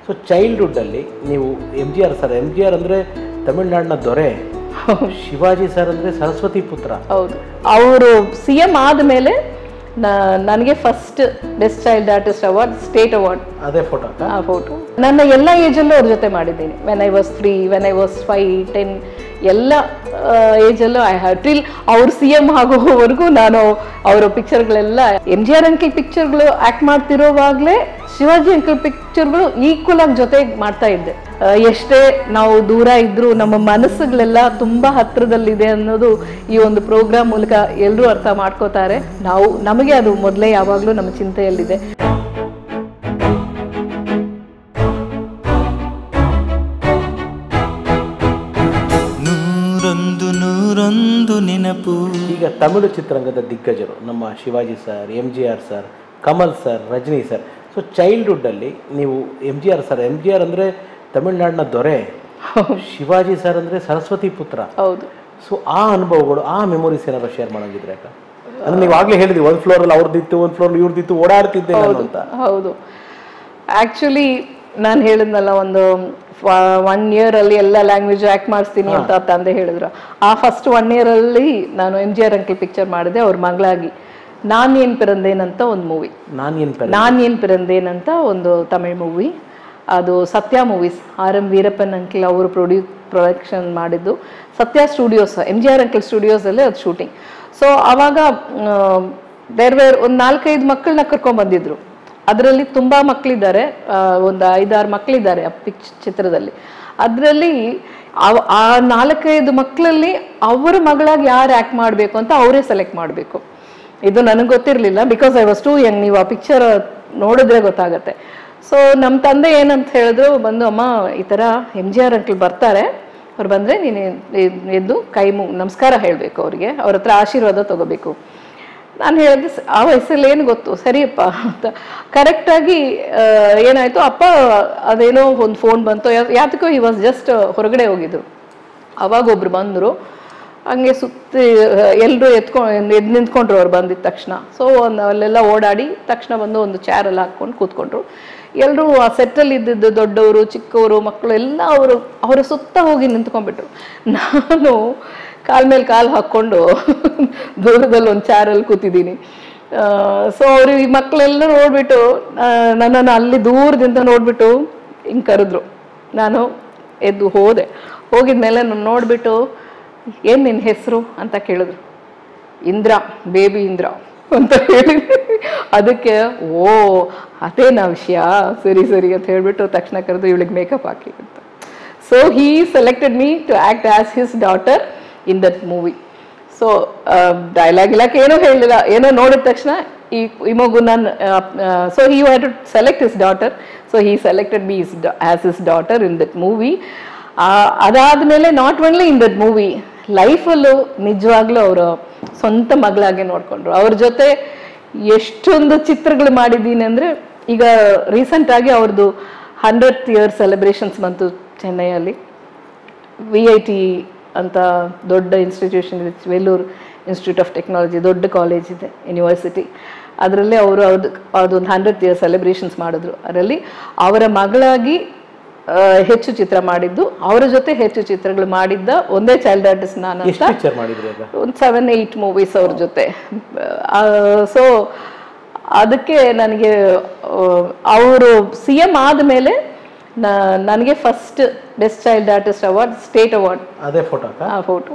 So ಚೈಲ್ಡ್ಹುಡ್ಡಲ್ಲಿ ನೀವು M G R sir M G R ಅಂದರೆ ತಮಿಳ್ನಾಡಿನ ದೊರೆ ಶಿವಾಜಿ ಸರ್ ಅಂದರೆ ಸರಸ್ವತಿ ಪುತ್ರ ಹೌದು ಅವರು ಸಿ ಎಂ ಆದಮೇಲೆ ನನಗೆ first best child artist award state award ಅದೇ ಫೋಟೋ ಆ ಫೋಟೋ ನನ್ನ ಎಲ್ಲ ಏಜಲ್ಲೂ ಅವ್ರ ಜೊತೆ ಮಾಡಿದ್ದೀನಿ when I was three when I was five ten ಎಲ್ಲ ಏಜಲ್ಲೂ ಐ ಹ್ಯಾವ್ ಟಿಲ್ ಅವ್ರು ಸಿ ಎಮ್ ಆಗೋವರೆಗೂ ನಾನು ಅವರ ಪಿಕ್ಚರ್ಗಳೆಲ್ಲ ಎಮ್ ಜಿ ಆರ್ ಅಂಕಲ್ ಪಿಕ್ಚರ್ಗಳು ಆ್ಯಕ್ಟ್ ಮಾಡ್ತಿರೋವಾಗಲೇ ಶಿವಾಜಿ ಅಂಕಲ್ ಪಿಕ್ಚರ್ಗಳು ಈಕ್ವಲ್ ಆಗಿ ಜೊತೆಗೆ ಮಾಡ್ತಾ ಇದ್ದೆ ಆ, ಎಷ್ಟೇ ನಾವು ದೂರ ಇದ್ರೂ ನಮ್ಮ ಮನಸ್ಸುಗಳೆಲ್ಲ ತುಂಬ ಹತ್ರದಲ್ಲಿದೆ ಅನ್ನೋದು ಈ ಒಂದು ಪ್ರೋಗ್ರಾಮ್ ಮೂಲಕ ಎಲ್ಲರೂ ಅರ್ಥ ಮಾಡ್ಕೋತಾರೆ ನಾವು ನಮಗೆ ಅದು ಮೊದಲೇ ಯಾವಾಗಲೂ ನಮ್ಮ ಚಿಂತೆಯಲ್ಲಿದೆ ನೂರೊಂದು ನೂರೊಂದು ನೆನಪು ಈಗ ತಮಿಳು ಚಿತ್ರರಂಗದ ದಿಗ್ಗಜರು ನಮ್ಮ Shivaji sir M G R sir Kamal sir Rajini sir so ಚೈಲ್ಡ್ಹುಡ್ಡಲ್ಲಿ ನೀವು M G R sir M G R ಅಂದರೆ ತಮಿಳ್ನಾಡಿನ ದೊರೆ ಶಿವಾಜಿ ಸರ್ ಅಂದರೆ ಸರಸ್ವತಿ ಪುತ್ರ ಹೌದು ಸೊ ಆ ಅನುಭವಗಳು ಆ ಮೆಮೊರೀಸ್ ಏನಾದ್ರು ಶೇರ್ ಮಾಡೋಂಗಿದ್ರೆ ಅಕ್ಕ ಅಂದ್ರೆ ನೀವು ಆಗಲೇ ಹೇಳಿದ್ರಿ ಒಂದು ಫ್ಲೋರಲ್ಲಿ ಅವ್ರದ್ದಿತ್ತು ಒಂದು ಫ್ಲೋರ್ ಇವ್ರದ್ದಿತ್ತು ಓಡಾಡ್ತಿದ್ದೆ ನಾನು ಅಂತ ಹೌದು ಆಕ್ಚುಲಿ ನಾನು ಹೇಳಿದ್ನಲ್ಲ ಒಂದು ಒನ್ ಇಯರ್ ಅಲ್ಲಿ ಎಲ್ಲ ಲ್ಯಾಂಗ್ವೇಜ್ ಆಕ್ಟ್ ಮಾಡಿಸ್ತೀನಿ ಅಂತ ತಂದೆ ಹೇಳಿದ್ರು ಆ ಫಸ್ಟ್ ಒನ್ ಇಯರ್ ಅಲ್ಲಿ ನಾನು M G R uncle picture ಮಾಡಿದೆ ಅವ್ರ ಮಗಳಾಗಿ ನಾನ್ ಏನ್ ಪಿರಂದೇನ್ ಅಂತ ಒಂದು ಮೂವಿ ನಾನು ಏನು ಪೆರ ನಾನ್ ಏನ್ ಪಿರಂದೇನ್ ಅಂತ ಒಂದು ತಮಿಳ್ ಮೂವಿ ಅದು Sathya movies R M Veerappan uncle ಅವರು ಪ್ರೊಡ್ಯೂ ಪ್ರೊಡಕ್ಷನ್ ಮಾಡಿದ್ದು Sathya studios M G R uncle ಸ್ಟುಡಿಯೋಸಲ್ಲೇ ಅದು ಶೂಟಿಂಗ್ ಸೊ ಆವಾಗ ಬೇರೆ ಬೇರೆ ಒಂದು ನಾಲ್ಕೈದು ಮಕ್ಕಳನ್ನ ಕರ್ಕೊಂಡ್ ಬಂದಿದ್ರು ಅದರಲ್ಲಿ ತುಂಬಾ ಮಕ್ಕಳಿದ್ದಾರೆ ಒಂದು ಐದಾರು ಮಕ್ಕಳಿದ್ದಾರೆ ಆ ಪಿಕ್ ಚಿತ್ರದಲ್ಲಿ ಅದರಲ್ಲಿ ಆ ನಾಲ್ಕೈದು ಮಕ್ಕಳಲ್ಲಿ ಅವರ ಮಗಳಾಗಿ ಯಾರು ಆ್ಯಕ್ಟ್ ಮಾಡಬೇಕು ಅಂತ ಅವರೇ ಸೆಲೆಕ್ಟ್ ಮಾಡಬೇಕು ಇದು ನನಗೆ ಗೊತ್ತಿರಲಿಲ್ಲ because I was too young ನೀವು ಆ ಪಿಕ್ಚರ್ ನೋಡಿದ್ರೆ ಗೊತ್ತಾಗತ್ತೆ ಸೊ ನಮ್ಮ ತಂದೆ ಏನಂತ ಹೇಳಿದ್ರು ಬಂದು ಅಮ್ಮ ಈ ಥರ ಎಮ್ ಜಿ ಆರ್ ಅಂಕಲ್ ಬರ್ತಾರೆ ಅವ್ರು ಬಂದರೆ ನೀನು ಎ- ಎದ್ದು ಕೈ ಮು ನಮಸ್ಕಾರ ಹೇಳಬೇಕು ಅವ್ರಿಗೆ ಅವ್ರ ಹತ್ರ ಆಶೀರ್ವಾದ ತಗೋಬೇಕು ನಾನು ಹೇಳಿದೆ ಸ- ಆ ವಯಸ್ಸಲ್ಲಿ ಏನು ಗೊತ್ತು ಸರಿಯಪ್ಪ ಅಂತ ಕರೆಕ್ಟಾಗಿ ಏನಾಯಿತು ಅಪ್ಪ ಅದೇನೋ ಒಂದು ಫೋನ್ ಬಂತು ಯಾ- ಯಾತಕ್ಕೋ ಈ ವಾಸ್ ಜಸ್ಟ್ ಹೊರಗಡೆ ಹೋಗಿದ್ರು ಅವಾಗ ಒಬ್ರು ಬಂದರು ಹಂಗೆ ಸುತ್ತಿ ಎಲ್ಲರೂ ಎತ್ಕೊಂಡು ಎದ್ದು ನಿಂತ್ಕೊಂಡ್ರು ಅವ್ರು ಬಂದಿದ ತಕ್ಷಣ ಸೊ ಒಂದು ಅಲ್ಲೆಲ್ಲ ಓಡಾಡಿ ತಕ್ಷಣ ಬಂದು ಒಂದು ಚೇರಲ್ಲಿ ಹಾಕ್ಕೊಂಡು ಕೂತ್ಕೊಂಡ್ರು ಎಲ್ಲರೂ ಆ ಸೆಟ್ಟಲ್ಲಿ ಇದ್ದಿದ್ದು ದೊಡ್ಡವರು ಚಿಕ್ಕವರು ಮಕ್ಕಳು ಎಲ್ಲ ಅವರು ಅವರ ಸುತ್ತ ಹೋಗಿ ನಿಂತ್ಕೊಂಡ್ಬಿಟ್ರು ನಾನು ಕಾಲ್ ಮೇಲೆ ಕಾಲು ಹಾಕ್ಕೊಂಡು ದೂರದಲ್ಲಿ ಒಂದು ಚಾರಲ್ಲಿ ಕೂತಿದ್ದೀನಿ ಸೊ ಅವರು ಈ ಮಕ್ಕಳೆಲ್ಲ ನೋಡ್ಬಿಟ್ಟು ಆ, ನನ್ನನ್ನು ಅಲ್ಲಿ ದೂರದಿಂದ ನೋಡ್ಬಿಟ್ಟು ಹಿಂಗೆ ಕರೆದ್ರು ನಾನು ಎದ್ದು ಹೋದೆ ಹೋಗಿದ್ಮೇಲೆ ನಾನು ನೋಡ್ಬಿಟ್ಟು ಏನು ನಿನ್ನ ಹೆಸರು ಅಂತ ಕೇಳಿದ್ರು ಇಂದ್ರ ಬೇಬಿ ಇಂದ್ರ ಅಂತ ಹೇಳಿ ಅದಕ್ಕೆ ಓ ಅದೇನಾ ವಿಷಯ ಸರಿ ಸರಿ ಅಂತ ಹೇಳ್ಬಿಟ್ಟು ತಕ್ಷಣ ಕರೆದು ಇವಳಿಗೆ ಮೇಕಪ್ ಹಾಕಿ ಅಂತ so he selected me to act as his daughter in that movie so dialogue ಇಲಾಖೆ ಏನೂ ಹೇಳಲಿಲ್ಲ ಏನೋ ನೋಡಿದ ತಕ್ಷಣ ಈ ಈ ಮಗು ನಾನು so he had to select his daughter so he selected me is as his daughter in that movie ಅದಾದಮೇಲೆ not only in that movie ಲೈಫಲ್ಲೂ ನಿಜವಾಗ್ಲೂ ಅವರು ಸ್ವಂತ ಮಗಳಾಗೆ ನೋಡ್ಕೊಂಡ್ರು ಅವ್ರ ಜೊತೆ ಎಷ್ಟೊಂದು ಚಿತ್ರಗಳು ಮಾಡಿದ್ದೀನಿ ಅಂದರೆ ಈಗ ರೀಸೆಂಟಾಗಿ ಅವ್ರದ್ದು ಹಂಡ್ರೆಡ್ ಇಯರ್ ಸೆಲೆಬ್ರೇಷನ್ಸ್ ಬಂತು ಚೆನ್ನೈಯಲ್ಲಿ ವಿ ಐ ಟಿ ಅಂತ ದೊಡ್ಡ ಇನ್ಸ್ಟಿಟ್ಯೂಷನ್ ಇದೆ ವೆಲ್ಲೂರ್ ಇನ್ಸ್ಟಿಟ್ಯೂಟ್ ಆಫ್ ಟೆಕ್ನಾಲಜಿ ದೊಡ್ಡ ಕಾಲೇಜ್ ಇದೆ ಯೂನಿವರ್ಸಿಟಿ ಅದರಲ್ಲಿ ಅವರು ಅವ್ರದ್ದು ಅದೊಂದು ಹಂಡ್ರೆಡ್ ಇಯರ್ ಸೆಲೆಬ್ರೇಷನ್ಸ್ ಮಾಡಿದ್ರು ಅದರಲ್ಲಿ ಅವರ ಮಗಳಾಗಿ ಆ, ಹೆಚ್ಚು ಚಿತ್ರ ಮಾಡಿದ್ದು ಅವರ ಜೊತೆ ಹೆಚ್ಚು ಚಿತ್ರಗಳು ಮಾಡಿದ್ದ ಒಂದೇ ಚೈಲ್ಡ್ ಆರ್ಟಿಸ್ಟ್ ನಾನು ಎಷ್ಟು ಅಂತ ಪಿಕ್ಚರ್ ಮಾಡಿದ್ರಿ ಆಗ ಒಂದು ಸೆವೆನ್ ಏಯ್ಟ್ ಮೂವೀಸ್ ಅವ್ರ ಜೊತೆ ಸೊ ಅದಕ್ಕೆ ನನಗೆ ಅವರು ಸಿ ಎಮ್ ಆದಮೇಲೆ ನನಗೆ first best child artist award state award ಅದೇ ಫೋಟೋ ಅಕ್ಕ ಆ ಫೋಟೋ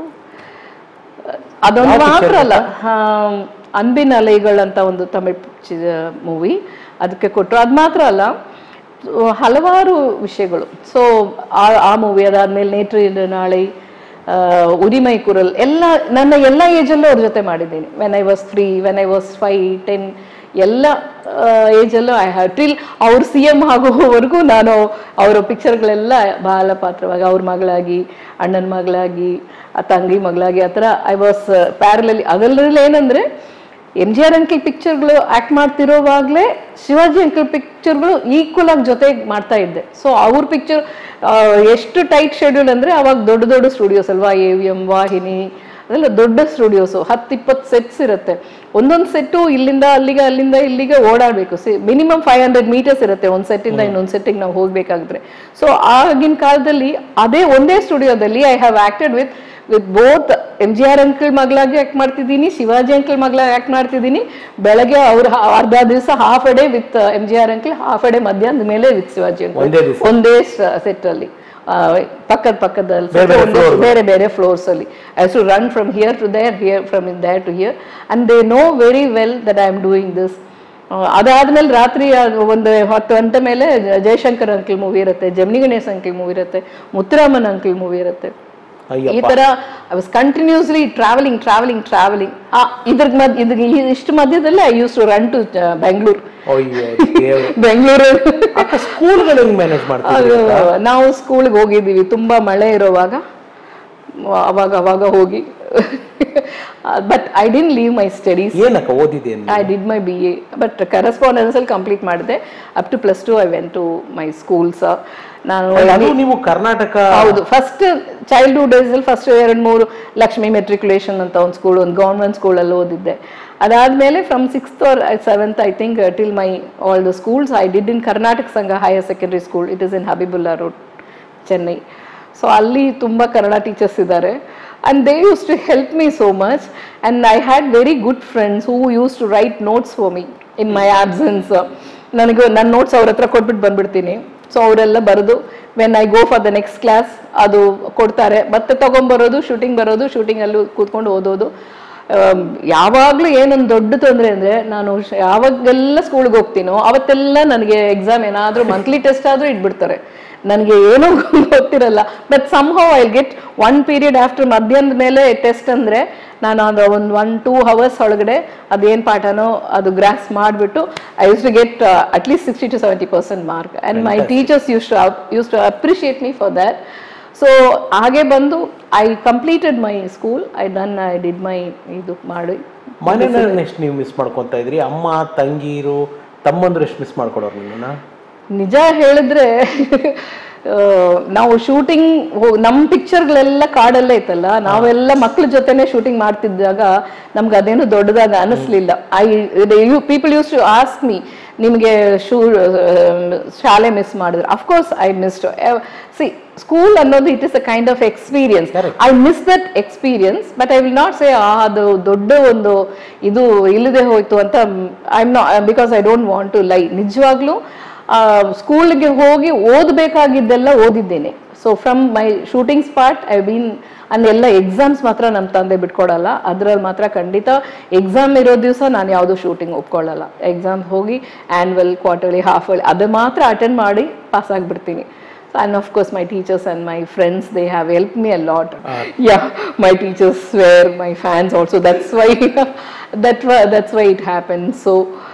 ಅದೊಂದು ಯಾವ ಮಾತ್ರ picture ಅಲ್ಲ ಆಮ್, ಅನ್ಬಿನ ಅಲೆಗಳು ಅಂತ ಒಂದು ತಮಿಳ್ ಮೂವಿ ಅದಕ್ಕೆ ಕೊಟ್ಟರು ಅದು ಮಾತ್ರ ಅಲ್ಲ ಆ, ಹಲವಾರು ವಿಷಯಗಳು ಸೊ ಆ ಮೂವಿ ಅದಾದ್ಮೇಲೆ ನೇಟ್ರು ಇಲ್ಲ ನಾಳೆ ಆ, ಉರಿಮೈ ಕುರಲ್ ಎಲ್ಲ ನನ್ನ ಎಲ್ಲ ಏಜಲ್ಲೂ ಅವ್ರ ಜೊತೆ ಮಾಡಿದ್ದೀನಿ when I was three when I was five ten ಎಲ್ಲ ಏಜಲ್ಲೂ ಐ ಹ್ಯಾವ್ ಟಿಲ್ ಅವ್ರು ಸಿ ಎಮ್ ಆಗೋವರೆಗೂ ನಾನು ಅವರ ಪಿಕ್ಚರ್ಗಳೆಲ್ಲ ಬಾಲ ಪಾತ್ರವಾಗಿ ಅವ್ರ ಮಗಳಾಗಿ ಅಣ್ಣನ ಮಗಳಾಗಿ ಆ ತಂಗಿ ಮಗಳಾಗಿ ಆ ಥರ ಐ ವಾಸ್ ಪ್ಯಾರಲಲ್ಲಿ ಅದರಲ್ಲಿ ಏನಂದರೆ ಎಮ್ ಜಿ ಆರ್ ಅಂಕಲ್ ಪಿಕ್ಚರ್ಗಳು ಆ್ಯಕ್ಟ್ ಮಾಡ್ತಿರೋವಾಗಲೇ ಶಿವಾಜಿ ಅಂಕಲ್ ಪಿಕ್ಚರ್ಗಳು ಈಕ್ವಲ್ ಆಗಿ ಜೊತೆಗೆ ಮಾಡ್ತಾ ಇದ್ದೆ ಸೊ ಅವ್ರ ಪಿಕ್ಚರ್ ಎಷ್ಟು ಟೈಟ್ ಶೆಡ್ಯೂಲ್ ಅಂದರೆ ಅವಾಗ ದೊಡ್ಡ ದೊಡ್ಡ ಸ್ಟುಡಿಯೋಸ್ ಅಲ್ವಾ ಎ ವಿ ಎಮ್ ವಾಹಿನಿ ಅದೆಲ್ಲ ದೊಡ್ಡ ಸ್ಟುಡಿಯೋಸು ಹತ್ತು ಇಪ್ಪತ್ತು ಸೆಟ್ಸ್ ಇರುತ್ತೆ ಒಂದೊಂದು ಸೆಟ್ಟು ಇಲ್ಲಿಂದ ಅಲ್ಲಿಗೆ ಅಲ್ಲಿಂದ ಇಲ್ಲಿಗೆ ಓಡಾಡಬೇಕು see minimum five hundred metres ಇರುತ್ತೆ ಒಂದು ಸೆಟ್ಟಿಂದ ಇನ್ನೊಂದು ಸೆಟ್ಟಿಗೆ ನಾವು ಹೋಗ್ಬೇಕಾಗಿದ್ರೆ ಸೊ ಆಗಿನ ಕಾಲದಲ್ಲಿ ಅದೇ ಒಂದೇ ಸ್ಟುಡಿಯೋದಲ್ಲಿ I have acted with with both M G R uncle ಮಗಳಾಗಿ ಆಕ್ಟ್ ಮಾಡ್ತಿದ್ದೀನಿ ಶಿವಾಜಿ ಅಂಕಲ್ ಮಗಳಾಗಿ ಆಕ್ಟ್ ಮಾಡ್ತಿದ್ದೀನಿ ಬೆಳಗ್ಗೆ ಅವ್ರು ಹ- ಅರ್ಧ ದಿವಸ half a day with M G R uncle half a day ಮಧ್ಯಾಹ್ನದ ಮೇಲೆ ವಿತ್ ಶಿವಾಜಿ ಅಂಕಲ್ ಒಂದೇ ದಿವ್ಸ? ಒಂದೇ ಸೆಟ್ ಅಲ್ಲಿ ಆ, ಪಕ್ಕದ ಪಕ್ಕದಲ್ಲಿ ಬೇರೆ ಬೇರೆ ಒಂದೇ- floor ಗಳು. ಬೇರೆ ಬೇರೆ ಫ್ಲೋರ್ಸ್ ಅಲ್ಲಿ I to run from here to there here from in there to here and they know very well that I am doing this ಅದಾದ್ಮೇಲೆ ರಾತ್ರಿ ಅದು ಒಂದು ಹತ್ತು ಗಂಟೆ ಮೇಲೆ ಜಯಶಂಕರ್ ಅಂಕಲ್ ಮೂವಿ ಇರುತ್ತೆ ಜಮಿನಿ ಗಣೇಶ್ ಅಂಕಲ್ ಮೂವಿ ಇರುತ್ತೆ ಮುತ್ತುರಾಮನ್ ಅಂಕಲ್ ಮೂವಿ ಇರುತ್ತೆ ಈ ಅಯ್ಯಪ್ಪ ತರ I was continuously travelling travelling travelling ಇದ್ರ ಮಧ್ಯ ಇದ್ ಇಷ್ಟು ಮಧ್ಯದಲ್ಲಿ I use to run to Bengaluru ಅಯ್ಯೋ ದೇವ್ರೆ. ಬೆಂಗಳೂರು ಅಕ್ಕ ಸ್ಕೂಲ್ಗಳು ಹೆಂಗ್ ಮ್ಯಾನೇಜ್ ಮಾಡ್ತೀವಿ ಅದು ನಾವು ಸ್ಕೂಲ್ಗೆ ಹೋಗಿದ್ದೀವಿ ತುಂಬಾ ಮಳೆ ಇರೋವಾಗ ಅವಾಗ ಅವಾಗ ಹೋಗಿ but I didn't leave my studies ಏನಕ್ಕ ಓದಿದ್ದೇನು I did my B A but correspondence ಅಲ್ಲಿ ಕಂಪ್ಲೀಟ್ ಮಾಡಿದೆ up to plus two I went to my schools ನಾನು ಅದು ನೀವು ಕರ್ನಾಟಕ ಹೌದು ಫಸ್ಟ್ ಚೈಲ್ಡ್ಹುಡ್ ಡೇಸ್ ಅಲ್ಲಿ ಫಸ್ಟ್ ಎರಡು ಮೂರು ಲಕ್ಷ್ಮಿ ಮೆಟ್ರಿಕ್ಯುಲೇಷನ್ ಅಂತ ಒಂದು ಸ್ಕೂಲ್ ಒಂದು ಗೌರ್ಮೆಂಟ್ ಸ್ಕೂಲಲ್ಲಿ ಓದಿದ್ದೆ ಅದಾದ್ಮೇಲೆ from sixth or seventh I think till my all the schools I did in Karnataka Sangha higher secondary school it is in Habibullah road Chennai so ಅಲ್ಲಿ ತುಂಬ ಕನ್ನಡ ಟೀಚರ್ಸ್ ಇದ್ದಾರೆ and they use to help me so much and I had very good friends who use to write notes for me in my absence ನನಗೆ ನನ್ನ notes ಅವ್ರ ಹತ್ರ ಕೊಟ್ಬಿಟ್ಟು ಬಂದ್ಬಿಡ್ತೀನಿ so ಅವರೆಲ್ಲ ಬರೆದು when I go for the next class ಅದು ಕೊಡ್ತಾರೆ ಮತ್ತೆ ತಗೊಂಬರೋದು ಶೂಟಿಂಗ್ ಬರೋದು ಶೂಟಿಂಗಲ್ಲೂ ಕೂತ್ಕೊಂಡು ಓದೋದು ಆಮ್, ಯಾವಾಗ್ಲೂ ಏನೊಂದು ದೊಡ್ಡ ತೊಂದರೆ ಅಂದ್ರೆ ನಾನು ಶ- ಯಾವಾಗೆಲ್ಲ ಸ್ಕೂಲ್ಗೆ ಹೋಗ್ತೀನೋ ಅವತ್ತೆಲ್ಲ ನನಗೆ ಎಕ್ಸಾಮ್ ಏನಾದರೂ ಮಂತ್ಲಿ ಟೆಸ್ಟ್ ಆದರೂ ಇಟ್ಬಿಡ್ತಾರೆ ನನಗೆ ಏನೂ ಗೊತ್ತಿರಲ್ಲ but somehow I get one period after ಮಧ್ಯಾಹ್ನದ ಮೇಲೆ ಟೆಸ್ಟ್ ಅಂದರೆ ನಾನು ಅದು ಒಂದು ಒನ್ ಟೂ ಅವರ್ಸ್ ಒಳಗಡೆ ಅದೇನು ಪಾಠನೋ ಅದು ಗ್ರಾಸ್ ಮಾಡಿಬಿಟ್ಟು I use to get at least sixty to seventy percent mark and my teachers use to use to appreciate me for that so ಹಾಗೆ ಬಂದು I completed my school I done I did my ಇದು ಮಾಡಿ ಮನೇನ ಎಷ್ಟು ನೀವು miss ಮಾಡ್ಕೊಂತ ಇದ್ರಿ ಅಮ್ಮ ತಂಗೀರು ತಮ್ಮಂದ್ರು ಎಷ್ಟು ಮಿಸ್ ಮಾಡ್ಕೊಡೋರು ನಿಮ್ಮನ್ನ ನಿಜ ಹೇಳಿದ್ರೆ ಆ, ನಾವು ಶೂಟಿಂಗ್ ನಮ್ಮ ಪಿಕ್ಚರ್ಗಳೆಲ್ಲ ಕಾಡಲ್ಲೇ ಇತ್ತಲ್ಲ ನಾವೆಲ್ಲ ಮಕ್ಳ ಜೊತೆನೆ ಶೂಟಿಂಗ್ ಮಾಡ್ತಿದ್ದಾಗ ನಮ್ಗೆ ಅದೇನು ದೊಡ್ಡದಾಗ ಅನಿಸ್ಲಿಲ್ಲ I you people use to ask me ನಿಮಗೆ ಶೂ ಶಾಲೆ ಮಿಸ್ ಮಾಡಿದ್ರೆ ಅಫ್ಕೋರ್ಸ್ ಐ ಮಿಸ್ಡ್ ಸಿ ಸ್ಕೂಲ್ ಅನ್ನೋದು it is a kind of experience I miss that experience but I will not say ಅದು ದೊಡ್ಡ ಒಂದು ಇದು ಇಲ್ಲದೆ ಹೋಯ್ತು ಅಂತ I am not because I don't want to lie ನಿಜವಾಗ್ಲೂ ಸ್ಕೂಲ್ಗೆ ಹೋಗಿ ಓದಬೇಕಾಗಿದ್ದೆಲ್ಲ ಓದಿದ್ದೇನೆ so from my shooting spot I been ಅಲ್ಲೆಲ್ಲ ಎಕ್ಸಾಮ್ಸ್ ಮಾತ್ರ ನಮ್ಮ ತಂದೆ ಬಿಟ್ಕೊಡಲ್ಲ ಅದ್ರಲ್ಲಿ ಮಾತ್ರ ಖಂಡಿತ ಎಕ್ಸಾಮ್ ಇರೋ ದಿವಸ ನಾನು ಯಾವುದೂ ಶೂಟಿಂಗ್ ಒಪ್ಕೊಳ್ಳಲ್ಲ ಎಕ್ಸಾಮ್ ಹೋಗಿ ಆ್ಯನ್ವಲ್ ಕ್ವಾರ್ಟರ್ಲಿ ಹಾಫ್ ಅಲ್ಲಿ ಅದು ಮಾತ್ರ ಅಟೆಂಡ್ ಮಾಡಿ ಪಾಸ್ ಆಗಿಬಿಡ್ತೀನಿ and of course my teachers and my friends they have help me a lot yeah my teachers were my fans also that's why that that's why it happen so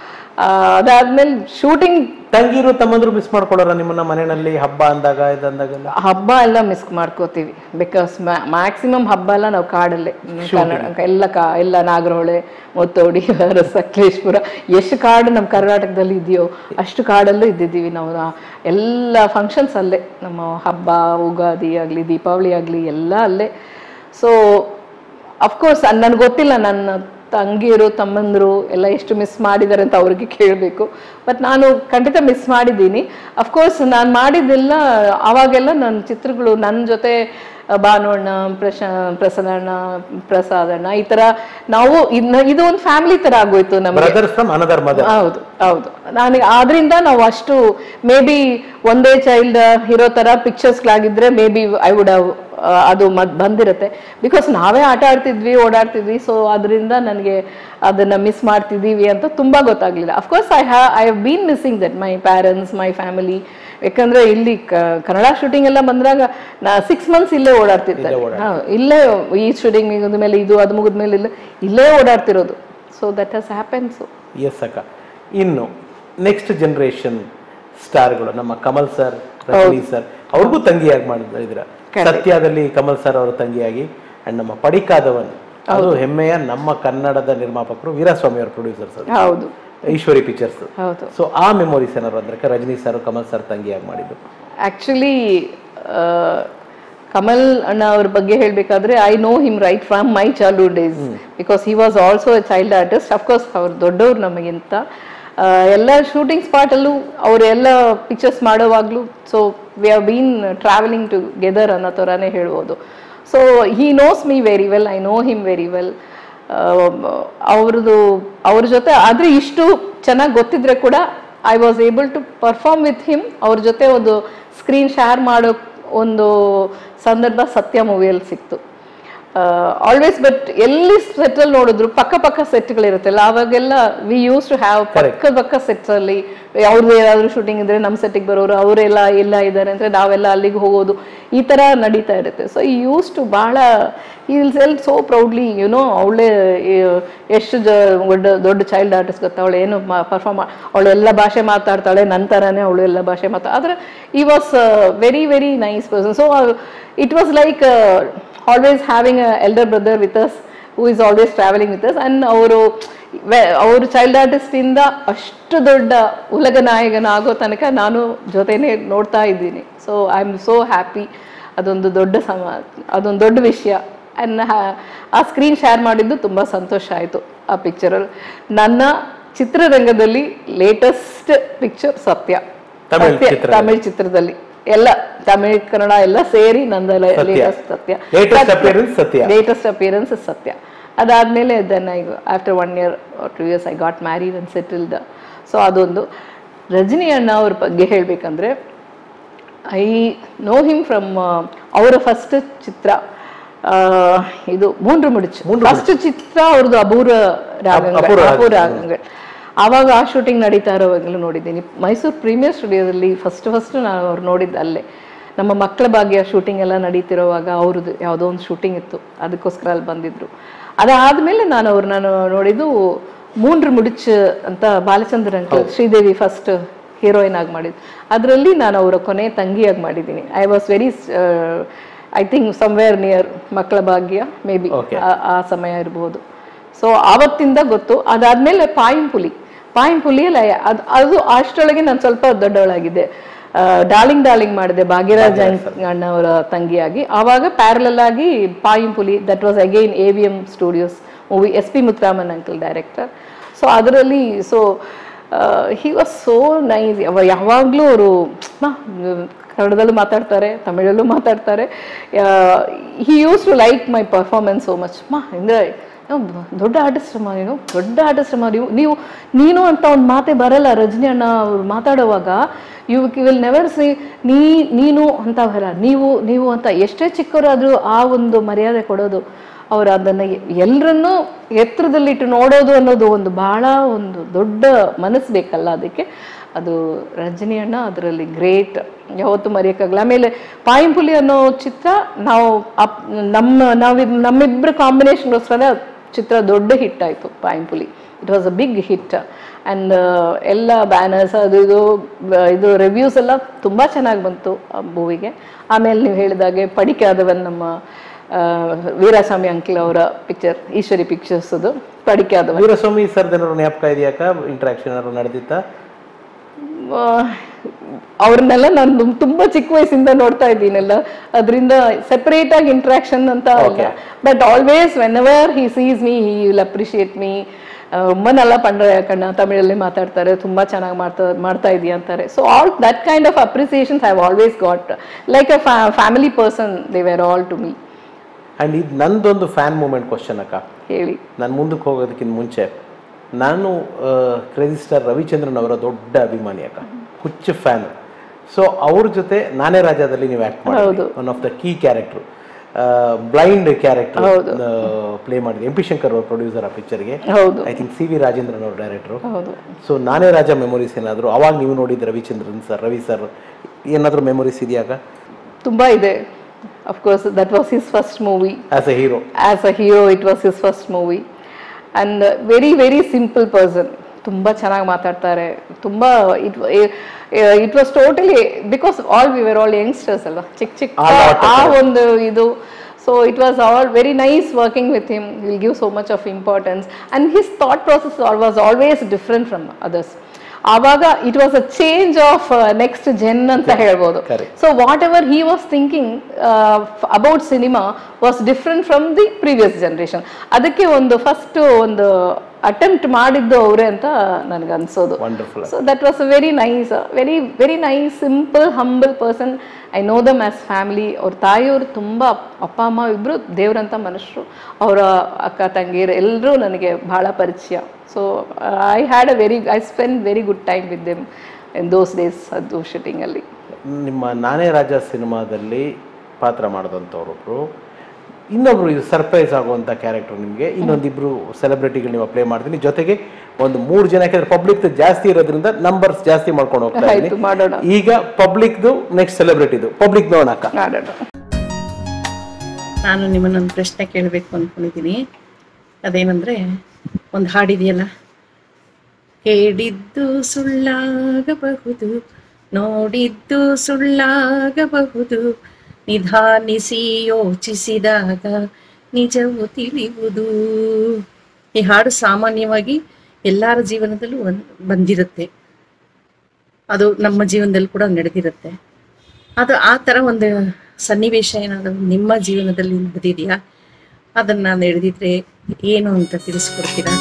ಅದಾದ್ಮೇಲೆ shooting ತಂಗೀರು ತಮ್ಮಂದ್ರು miss ಮಾಡ್ಕೊಡೋರ ನಿಮ್ಮನ್ನ ಮನೆಯಲ್ಲಿ ಹಬ್ಬ ಅಂದಾಗ ಇದಂದಾಗೆಲ್ಲ ಹಬ್ಬ ಎಲ್ಲ ಮಿಸ್ ಮಾಡ್ಕೋತೀವಿ ಬಿಕಾಸ್ ಮ್ಯಾಕ್ಸಿಮಮ್ ಹಬ್ಬ ಎಲ್ಲ ನಾವು ಕಾಡಲ್ಲೇ ಕನ್ನಡ ಎಲ್ಲ ಕಾ ಎಲ್ಲ ನಾಗರಹೊಳೆ ಮುತ್ತೋಡಿ ಸಕಲೇಶ್ಪುರ ಎಷ್ಟು ಕಾಡು ನಮ್ಮ ಕರ್ನಾಟಕದಲ್ಲಿ ಇದೆಯೋ ಅಷ್ಟು ಕಾಡಲ್ಲೂ ಇದ್ದಿದ್ದೀವಿ ನಾವು ಆ ಎಲ್ಲ ಫಂಕ್ಷನ್ಸ್ ಅಲ್ಲೇ ನಮ್ಮ ಹಬ್ಬ ಉಗಾದಿ ಆಗಲಿ ದೀಪಾವಳಿ ಆಗಲಿ ಎಲ್ಲ ಅಲ್ಲೇ ಸೊ ಅಫ್ಕೋರ್ಸ್ ನನಗೆ ಗೊತ್ತಿಲ್ಲ ನನ್ನ ತಂಗಿಯರು ತಮ್ಮಂದರು ಎಲ್ಲ ಎಷ್ಟು ಮಿಸ್ ಮಾಡಿದ್ದಾರೆ ಅಂತ ಅವ್ರಿಗೆ ಕೇಳಬೇಕು ಬಟ್ ನಾನು ಖಂಡಿತ ಮಿಸ್ ಮಾಡಿದ್ದೀನಿ ಅಫ್ಕೋರ್ಸ್ ನಾನು ಮಾಡಿದ್ದೆಲ್ಲ ಆವಾಗೆಲ್ಲ ನನ್ನ ಚಿತ್ರಗಳು ನನ್ನ ಜೊತೆ ಭಾನುವಣ್ಣ ಪ್ರಶಾ ಪ್ರಸನ್ನಣ್ಣ ಪ್ರಸಾದಣ್ಣ ಈ ಥರ ನಾವು ಇದ್ನ ಇದು ಒಂದು ಫ್ಯಾಮಿಲಿ ಥರ ಆಗೋಯ್ತು ನಮಗೆ ಬ್ರದರ್ಸ್ ಫ್ರಮ್ ಅನದರ್ ಮದರ್ ಹೌದು ಹೌದು ನನಗೆ ಆದ್ರಿಂದ ನಾವು ಅಷ್ಟು ಮೇ ಬಿ ಒಂದೇ ಚೈಲ್ಡ್ ಇರೋ ಥರ ಪಿಕ್ಚರ್ಸ್ಗಳಾಗಿದ್ರೆ may be I would have ಅದು ಮದ್ ಬಂದಿರುತ್ತೆ ಬಿಕಾಸ್ ನಾವೇ ಆಟ ಆಡ್ತಿದ್ವಿ ಓಡಾಡ್ತಿದ್ವಿ ಸೊ ಅದರಿಂದ ನನಗೆ ಅದನ್ನ ಮಿಸ್ ಮಾಡ್ತಿದ್ದೀವಿ ಅಂತ ತುಂಬಾ ಗೊತ್ತಾಗ್ಲಿಲ್ಲ of course I ha I have been missing that my parents my family ಯಾಕಂದ್ರೆ ಇಲ್ಲಿ ಕ- ಕನ್ನಡ ಶೂಟಿಂಗ್ ಎಲ್ಲ ಬಂದಾಗ ನಾ ಸಿಕ್ಸ್ ಮಂತ್ಸ್ ಇಲ್ಲೇ ಓಡಾಡ್ತಿರ್ತಾರೆ ಹಾ, ಇಲ್ಲೇ ಈ ಶೂಟಿಂಗ್ ಮುಗಿದ ಮೇಲೆ ಇದು ಅದು ಮುಗಿದ ಮೇಲೆ ಇಲ್ಲ ಇಲ್ಲೇ ಓಡಾಡ್ತಿರೋದು so that has happen so yes ಅಕ್ಕ ಇನ್ನು ನೆಕ್ಸ್ಟ್ ಜನರೇಷನ್ ಸ್ಟಾರ್ಗಳು ನಮ್ಮ ಕಮಲ್ ಸರ್ ರಜನಿ ಸರ್ ಅವ್ರಿಗೂ ತಂಗಿಯಾಗಿ ಮಾಡಿದ್ರ ಸತ್ಯದಲ್ಲಿ ಕಮಲ್ ಸರ್ ಅವರ ತಂಗಿಯಾಗಿ ಅಂಡ್ ನಮ್ಮ ಪಡಿಕಾದವನ್ ಅದು ಹೆಮ್ಮೆಯ ನಮ್ಮ ಕನ್ನಡದ ನಿರ್ಮಾಪಕರು ವೀರಸ್ವಾಮಿ ಅವರ ಪ್ರೊಡ್ಯೂಸರ್ಸ್ ಅದು ಹೌದು ಈಶ್ವರಿ ಪಿಕ್ಚರ್ಸ್ ಹೌದು ಸೊ ಆ ಮೆಮೊರೀಸ್ ಏನಾದ್ರು ಅಂದ್ರೆ ರಜನಿ ಸರ್ ಕಮಲ್ ಸರ್ ತಂಗಿಯಾಗಿ ಮಾಡಿದ್ದು ಆ್ಯಕ್ಚುಲಿ ಕಮಲ್ ಅಣ್ಣ ಅವ್ರ ಬಗ್ಗೆ ಹೇಳ್ಬೇಕಾದ್ರೆ I know him right from my childhood days because he was also a child artist of course ಅವ್ರು ದೊಡ್ಡವ್ರು ನಮಗಿಂತ ಆ, ಎಲ್ಲ ಶೂಟಿಂಗ್ ಸ್ಪಾಟಲ್ಲೂ ಅವರೆಲ್ಲ ಪಿಕ್ಚರ್ಸ್ ಮಾಡೋವಾಗಲೂ so we have been travelling together ಅನ್ನೋ ಥರನೇ ಹೇಳ್ಬೋದು so he knows me very well I know him very well ಅವ್ರದ್ದು ಅವ್ರ ಜೊತೆ ಆದರೆ ಇಷ್ಟು ಚೆನ್ನಾಗಿ ಗೊತ್ತಿದ್ರೆ ಕೂಡ I was able to perform with him ಅವ್ರ ಜೊತೆ ಒಂದು ಸ್ಕ್ರೀನ್ ಶೇರ್ ಮಾಡೋ ಒಂದು ಸಂದರ್ಭ ಸತ್ಯ ಮೂವಿಯಲ್ಲಿ ಸಿಕ್ತು ಆಲ್ವೇಸ್ ಬಟ್ ಎಲ್ಲಿ ಸೆಟ್ ಅಲ್ಲಿ ನೋಡಿದ್ರು ಪಕ್ಕ ಪಕ್ಕ ಸೆಟ್ಗಳಿರುತ್ತಲ್ಲ ಅವಾಗೆಲ್ಲ ವಿ ಯೂಸ್ ಟು ಹ್ಯಾವ್ ಪಕ್ಕ ಪಕ್ಕ ಸೆಟ್ಸ್ ಅಲ್ಲಿ ಅವ್ರದ್ದು ಏನಾದ್ರು ಶೂಟಿಂಗ್ ಇದ್ರೆ ನಮ್ಮ ಸೆಟ್ಟಿಗೆ ಬರೋರು ಅವರೆಲ್ಲ ಎಲ್ಲ ಇದ್ದಾರೆ ಅಂದ್ರೆ ನಾವೆಲ್ಲ ಅಲ್ಲಿಗೆ ಹೋಗೋದು ಈ ತರ ನಡೀತಾ ಇರುತ್ತೆ ಸೊ ಈ ಯೂಸ್ ಟು ಬಹಳ ಈ ಸೆಲ್ ಸೋ ಪ್ರೌಡ್ಲಿ ಯುನೋ ಅವಳೆ ಎಷ್ಟು ಜ ದೊಡ್ಡ ದೊಡ್ಡ ಚೈಲ್ಡ್ ಆರ್ಟಿಸ್ಟ್ ಗೊತ್ತಾ ಅವಳು ಏನು ಪರ್ಫಾರ್ಮ್ ಅವಳು ಎಲ್ಲ ಭಾಷೆ ಮಾತಾಡ್ತಾಳೆ ನಂತರನೇ ಅವಳು ಎಲ್ಲ ಭಾಷೆ ಮಾತಾ ಆದ್ರೆ he was very very nice person so it was like always having a elder brother with us who is always travelling with us and ಅವರು ಅವರು ಚೈಲ್ಡ್ ಆರ್ಟಿಸ್ಟ್ ಇಂದ ಅಷ್ಟು ದೊಡ್ಡ ಉಲಗ ನಾಯಕನಾಗೋ ತನಕ ನಾನು ಜೊತೆನೆ ನೋಡ್ತಾ ಇದ್ದೀನಿ so I am so happy ಅದೊಂದು ದೊಡ್ಡ ಸಮ ಅದೊಂದು ದೊಡ್ಡ ವಿಷಯ ಆ್ಯಂಡ್ ಆ ಸ್ಕ್ರೀನ್ ಶೇರ್ ಮಾಡಿದ್ದು ತುಂಬ ಸಂತೋಷ ಆಯಿತು ಆ ಪಿಕ್ಚರಲ್ಲಿ ನನ್ನ ಚಿತ್ರರಂಗದಲ್ಲಿ ಲೇಟೆಸ್ಟ್ ಪಿಕ್ಚರ್ ಸತ್ಯ ತಮಿಳ್ ಸತ್ಯ, ಚಿತ್ರ. ತಮಿಳ್ ಚಿತ್ರದಲ್ಲಿ ಎಲ್ಲ ತಮಿಳ್ ಕನ್ನಡ ಎಲ್ಲ ಸೇರಿ ನಂದ latest Sathya Latest appearance Sathya. Latest appearance Sathya ಅದಾದ್ಮೇಲೆ then I after one year two years I got married and settled so ಅದೊಂದು ರಜನಿ ಅಣ್ಣ ಅವ್ರ ಬಗ್ಗೆ ಹೇಳಬೇಕಂದ್ರೆ ಐ ನೋ ಹಿಮ್ ಫ್ರಮ್ ಅವರ ಫಸ್ಟ್ ಚಿತ್ರ ಆ, ಇದು ಮೂಂಡ್ರು ಮುಡಿಚು ಫಸ್ಟ್ ಚಿತ್ರ ಅವ್ರದ್ದು ಅಪೂರ್ವ ರಾಗಂಗಳು ಅಪೂರ್ವ ಅಪೂರ್ವ ರಾಗಂಗಳು ಆವಾಗ ಆ ಶೂಟಿಂಗ್ ನಡೀತಾ ಇರೋವಾಗಲೂ ನೋಡಿದ್ದೀನಿ ಮೈಸೂರು ಪ್ರೀಮಿಯರ್ ಸ್ಟುಡಿಯೋದಲ್ಲಿ ಫಸ್ಟ್ ಫಸ್ಟ್ ನಾನು ಅವ್ರು ನೋಡಿದ್ದು ಅಲ್ಲೇ ನಮ್ಮ ಮಕ್ಕಳ ಭಾಗ್ಯ ಶೂಟಿಂಗ್ ಎಲ್ಲ ನಡೀತಿರೋವಾಗ ಅವ್ರದ್ದು ಯಾವುದೋ ಒಂದು ಶೂಟಿಂಗ್ ಇತ್ತು ಅದಕ್ಕೋಸ್ಕರ ಅಲ್ಲಿ ಬಂದಿದ್ರು ಅದಾದ್ಮೇಲೆ ನಾನು ಅವ್ರನ್ನ ನೋಡಿದ್ದು ಮೂಂಡ್ರು ಮುಡಿಚ್ ಅಂತ Balachandra uncle Sridevi first heroine ಆಗಿ ಮಾಡಿದ್ದು ಅದರಲ್ಲಿ ನಾನು ಅವರ ಕೊನೆ ತಂಗಿಯಾಗಿ ಮಾಡಿದ್ದೀನಿ I was very I think somewhere near Makkala Bhagya may be Okay. ಆ ಸಮಯ ಇರ್ಬೋದು ಸೊ ಆವತ್ತಿಂದ ಗೊತ್ತು ಅದಾದ್ಮೇಲೆ ಪಾಯಿಂಪುಲಿ ಪಾಯಿಂಪುಲಿಯಲ್ಲಿ ಅದು ಅದು ಅಷ್ಟರೊಳಗೆ ನಾನು ಸ್ವಲ್ಪ ದೊಡ್ಡವಳಾಗಿದ್ದೆ ಡಾರ್ಲಿಂಗ್ ಡಾರ್ಲಿಂಗ್ ಮಾಡಿದೆ ಭಾಗ್ಯರಾಜ್ ಅಣ್ಣವರ ತಂಗಿಯಾಗಿ ಆವಾಗ ಪ್ಯಾರಲಲ್ ಆಗಿ Paayumpuli that was again A V M studios movie S P Muthuraman uncle director so ಅದರಲ್ಲಿ so he was so nice ಯಾವಾಗಲೂ ಅವರು ಕನ್ನಡದಲ್ಲೂ ಮಾತಾಡ್ತಾರೆ ತಮಿಳಲ್ಲೂ ಮಾತಾಡ್ತಾರೆ he used to like my performance so much ಮಾ ಅಂದರೆ ದೊಡ್ಡ ಆರ್ಟಿಸ್ಟ್ ಅಮ್ಮ ನೀನು ದೊಡ್ಡ ಆರ್ಟಿಸ್ಟ್ ಅಮ್ಮ ನೀವು ನೀವು ನೀನು ಅಂತ ಒಂದು ಮಾತೆ ಬರಲ್ಲ ರಜನಿ ಅಣ್ಣ ಅವ್ರು ಮಾತಾಡುವಾಗ ಯು ವಿಲ್ ನೆವರ್ ಸಿ ನೀ ನೀನು ಅಂತ ಬರಲ್ಲ ನೀವು ನೀವು ಅಂತ ಎಷ್ಟೇ ಚಿಕ್ಕವರಾದರೂ ಆ ಒಂದು ಮರ್ಯಾದೆ ಕೊಡೋದು ಅವರು ಅದನ್ನು ಎಲ್ಲರನ್ನೂ ಎತ್ತರದಲ್ಲಿಟ್ಟು ನೋಡೋದು ಅನ್ನೋದು ಒಂದು ಬಹಳ ಒಂದು ದೊಡ್ಡ ಮನಸ್ಸು ಬೇಕಲ್ಲ ಅದಕ್ಕೆ ಅದು ರಜನಿ ಅಣ್ಣ ಅದರಲ್ಲಿ ಗ್ರೇಟ್ ಯಾವತ್ತೂ ಮರೆಯೋಕ್ಕಾಗಲ್ಲ ಆಮೇಲೆ ಪಾಯಿಂಪುಲಿ ಅನ್ನೋ ಚಿತ್ರ ನಾವು ಅಪ್ ನಮ್ಮ ನಾವಿದ್ ನಮ್ಮಿಬ್ಬರ ಕಾಂಬಿನೇಷನ್ಗೋಸ್ಕರ ಚಿತ್ರ ದೊಡ್ಡ ಹಿಟ್ ಆಯಿತು Paayumpuli it was a big hit and ಎಲ್ಲ ಬ್ಯಾನರ್ಸ್ ಅದು ಇದು ಬ- ಇದು ರಿವ್ಯೂಸ್ ಎಲ್ಲ ತುಂಬ ಚೆನ್ನಾಗಿ ಬಂತು ಆ ಮೂವಿಗೆ ಆಮೇಲೆ ನೀವು ಹೇಳಿದಾಗೆ ಪಡಿಕಾದವನ್ ನಮ್ಮ ಆ, ವೀರಸ್ವಾಮಿ ಅಂಕಿಲ್ ಅವರ ಪಿಕ್ಚರ್ ಈಶ್ವರಿ ಪಿಕ್ಚರ್ಸ್ ಅದು ಪಡಿಕಾದವನ್ ವೀರಸ್ವಾಮಿ ಸರ್ದು ಏನಾದ್ರು ಜ್ಞಾಪಕ ಇದೆಯಾಕ ಇಂಟ್ರಾಕ್ಷನ್ ಏನಾದ್ರು ನಡೆದಿತ್ತಾ ಅವ್ರನ್ನೆಲ್ಲ ನಾನು ತುಂಬ ಚಿಕ್ಕ ವಯಸ್ಸಿಂದ ನೋಡ್ತಾ ಇದ್ದೀನಲ್ಲ ಅದರಿಂದ ಸೆಪರೇಟ್ ಆಗಿ ಇಂಟ್ರಾಕ್ಷನ್ ಅಂತ ಅಲ್ಲ but always whenever he sees me he will appreciate me ತುಂಬ ನಲ್ಲ ಪಂಡ್ರ ಕಣ್ಣ ತಮಿಳಲ್ಲಿ ಮಾತಾಡ್ತಾರೆ ತುಂಬ ಚೆನ್ನಾಗಿ ಮಾಡ್ತಾ ಮಾಡ್ತಾ ಇದೀಯ ಅಂತಾರೆ so all that kind of appreciations have always got like a family person they were all to me and ಇದು ನಂದೊಂದು ಫ್ಯಾನ್ ಮೂಮೆಂಟ್ ಕ್ವಶನ್ ಅಕ್ಕ ಹೇಳಿ ನಾನು ಮುಂದಕ್ಕೆ ಹೋಗೋದಕ್ಕಿಂತ ಮುಂಚೆ ನಾನು ಕ್ರೇಜಿ ಸ್ಟಾರ್ ರವಿಚಂದ್ರನ್ ಅವರ ದೊಡ್ಡ ಅಭಿಮಾನಿ ಅಕ್ಕ ಹುಚ್ಚು ಫ್ಯಾನ್ ಸೊ ಅವ್ರ ಜೊತೆ ನಾನೇ ರಾಜಾದಲ್ಲಿ ನೀವು ಆ್ಯಕ್ಟ್ ಮಾಡಿ one of the key character blind character play ಮಾಡಿದೆ ಎಂ ಪಿ ಶಂಕರ್ ಅವ್ರ ಪ್ರೊಡ್ಯೂಸರ್ ಆ ಪಿಕ್ಚರ್ಗೆ ಹೌದು I think C V Rajendran ಅವ್ರ ಡೈರೆಕ್ಟ್ರು ಹೌದು ಸೊ ನಾನೇ ರಾಜ ಮೆಮೊರೀಸ್ ಏನಾದರೂ ಅವಾಗ ನೀವು ನೋಡಿದ್ದು ರವಿಚಂದ್ರನ್ ಸರ್ ರವಿ ಸರ್ ಏನಾದರೂ ಮೆಮೊರೀಸ್ ಇದೆಯಾಗ ತುಂಬ ಇದೆ of course that was his first movie as a hero as a hero it was his first movie and very very simple person ತುಂಬ ಚೆನ್ನಾಗಿ ಮಾತಾಡ್ತಾರೆ ತುಂಬ it it was totally because all we were all youngsters ಅಲ್ವಾ ಚಿಕ್ಕ ಚಿಕ್ಕ ಆ ಒಂದು ಇದು so it was all very nice working with him will give so much of importance and his thought process was always different from others ಆವಾಗ it was a change of next gen ಅಂತ ಹೇಳ್ಬೋದು correct. So whatever he was thinking about cinema was different from the previous generation ಅದಕ್ಕೆ ಒಂದು first ಒಂದು attempt ಮಾಡಿದ್ದು ಅವರೇ ಅಂತ ನನಗೆ ಅನ್ಸೋದು wonderful so that was very nice very very nice simple humble person I know them as family ಅವ್ರ ತಾಯಿಯವರು ತುಂಬ ಅಪ್ಪ ಅಮ್ಮ ಇಬ್ಬರು ದೇವರಂತ ಮನುಷ್ಯರು ಅವರ ಅಕ್ಕ ತಂಗಿಯರು ಎಲ್ಲರೂ ನನಗೆ ಭಾಳ ಪರಿಚಯ so I had a very I spend very good time with them in those days ಅದು ಶೂಟಿಂಗಲ್ಲಿ ನಿಮ್ಮ ನಾನೇ ರಾಜ ಸಿನಿಮಾದಲ್ಲಿ ಪಾತ್ರ ಮಾಡಿದಂಥವ್ರೊಬ್ರು ಇನ್ನೊಬ್ರು ಇದು ಸರ್ಪ್ರೈಸ್ ಆಗುವಂಥ ಕ್ಯಾರೆಕ್ಟರ್ ನಿಮಗೆ ಇನ್ನೊಂದಿಬ್ರು ಸೆಲೆಬ್ರಿಟಿಗಳು ನೀವು ಪ್ಲೇ ಮಾಡ್ತೀನಿ ಜೊತೆಗೆ ಒಂದು ಮೂರು ಜನ ಯಾಕಂದ್ರೆ ಪಬ್ಲಿಕ್ ಜಾಸ್ತಿ ಇರೋದ್ರಿಂದ ನಂಬರ್ಸ್ ಜಾಸ್ತಿ ಮಾಡ್ಕೊಂಡು ಹೋಗ್ತಾ ಆಯ್ತು ಇದ್ದೀನಿ ಮಾಡೋಣ ಈಗ ಪಬ್ಲಿಕ್ದು ನೆಕ್ಸ್ಟ್ ಸೆಲೆಬ್ರಿಟಿದು ಪಬ್ಲಿಕ್ ನೋಡೋಣ ಅಕ್ಕ ಮಾಡೋಣ ನಾನು ನಿಮ್ಮನ್ನೊಂದು ಪ್ರಶ್ನೆ ಕೇಳಬೇಕು ಅಂದ್ಕೊಂಡಿದ್ದೀನಿ ಅದೇನಂದ್ರೆ ಒಂದು ಹಾಡಿದೆಯಲ್ಲ ಕೇಳಿದ್ದು ಸುಳ್ಳಾಗಬಹುದು ನೋಡಿದ್ದು ಸುಳ್ಳಾಗಬಹುದು ನಿಧಾನಿಸಿ ಯೋಚಿಸಿದಾಗ ನಿಜವು ತಿಳಿಯುವುದು ಈ ಹಾಡು ಸಾಮಾನ್ಯವಾಗಿ ಎಲ್ಲರ ಜೀವನದಲ್ಲೂ ಒಂದ್ ಬಂದಿರುತ್ತೆ ಅದು ನಮ್ಮ ಜೀವನದಲ್ಲಿ ಕೂಡ ನಡೆದಿರುತ್ತೆ ಅದು ಆ ಥರ ಒಂದು ಸನ್ನಿವೇಶ ಏನಾದರೂ ನಿಮ್ಮ ಜೀವನದಲ್ಲಿ ನಡೆದಿದೆಯಾ ಅದನ್ನು ನಾನು ನಡೆದಿದ್ರೆ ಏನು ಅಂತ ತಿಳಿಸ್ಕೊಡ್ತೀರಾ